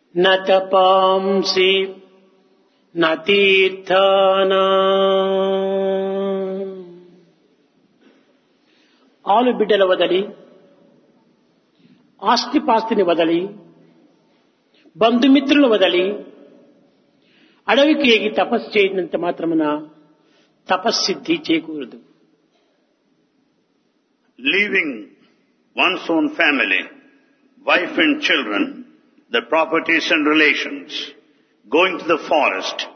न तपांसि न తీర్థానా ఆలు బిడ్డల వదలి ఆస్తిపాస్తిని వదలి బంధుమిత్రులు వదలి అడవికి ఎగి తపస్సు చేయనంత మాత్రమున తపస్సిద్ధి చేకూరదు Leaving one's own family, wife and children, the properties and relations, going to the forest